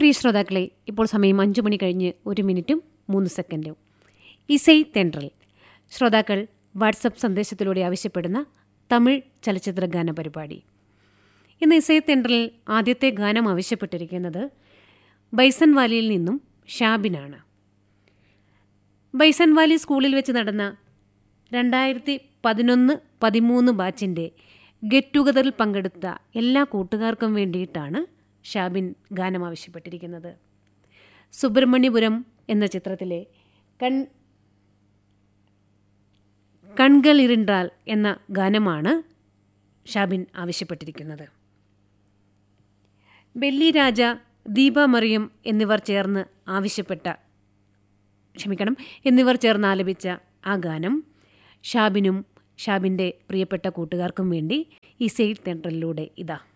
പ്രിയ ശ്രോതാക്കളെ ഇപ്പോൾ സമയം അഞ്ചു മണി കഴിഞ്ഞ് ഒരു മിനിറ്റും മൂന്ന് സെക്കൻഡും ഇസൈ തെൻട്രൽ ശ്രോതാക്കൾ വാട്സപ്പ് സന്ദേശത്തിലൂടെ ആവശ്യപ്പെടുന്ന തമിഴ് ചലച്ചിത്ര ഗാന പരിപാടി ഇന്ന് ഇസൈ തെൻട്രലിൽ ആദ്യത്തെ ഗാനം ആവശ്യപ്പെട്ടിരിക്കുന്നത് ബൈസൺ വാലിയിൽ നിന്നും ഷാബിനാണ് ബൈസൺ വാലി സ്കൂളിൽ വെച്ച് നടന്ന രണ്ടായിരത്തി പതിനൊന്ന് പതിമൂന്ന് ബാച്ചിൻ്റെ ഗെറ്റ് ടുഗദറിൽ പങ്കെടുത്ത എല്ലാ കൂട്ടുകാർക്കും വേണ്ടിയിട്ടാണ് ഷാബിൻ ഗാനം ആവശ്യപ്പെട്ടിരിക്കുന്നത് സുബ്രഹ്മണ്യപുരം എന്ന ചിത്രത്തിലെ കൺ കൺകൾ ഇറിണ്ടാൽ എന്ന ഗാനമാണ് ഷാബിൻ ആവശ്യപ്പെട്ടിരിക്കുന്നത് ബെല്ലി രാജ ദീപ മറിയം എന്നിവർ ചേർന്ന് ആവശ്യപ്പെട്ട ക്ഷമിക്കണം എന്നിവർ ചേർന്ന് ആലപിച്ച ആ ഗാനം ഷാബിനും ഷാബിൻ്റെ പ്രിയപ്പെട്ട കൂട്ടുകാർക്കും വേണ്ടി ഈ സെയിൽ തെൻട്രലിലൂടെ ഇതാ